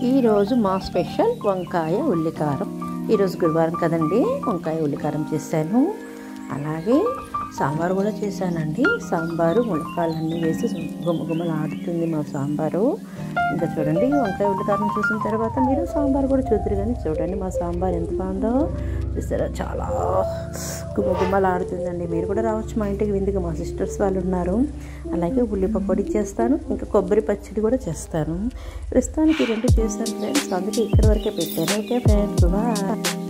ఈరోజు మా స్పెషల్ వంకాయ ఉల్లికారం ఈరోజు గురువారం కదండి వంకాయ ఉల్లికారం చేశాను అలాగే సాంబారు కూడా చేశానండి సాంబారు ములక్కాయలన్నీ వేసి గుమ్మగుమ్మలు ఆడుతుంది మా సాంబారు ఇంకా చూడండి వంకాయ ఉల్లికారం చూసిన తర్వాత మీరు సాంబార్ కూడా చూద్దరు కానీ చూడండి మా సాంబార్ ఎంత బాగుందో చూసారా చాలా గుమ్మగుమ్మలు ఆడుతుందండి మీరు కూడా రావచ్చు మా ఇంటికి విందుకు మా సిస్టర్స్ వాళ్ళు ఉన్నారు అలాగే ఉల్లి పకోడీ చేస్తాను ఇంకా కొబ్బరి పచ్చడి కూడా చేస్తాను ప్రస్తుతానికి ఈ రెండు చేస్తాను ఫ్రెండ్స్ అందుకే ఇక్కడి వరకే పెట్టాను ఓకే ఫ్రెండ్స్ బాయ్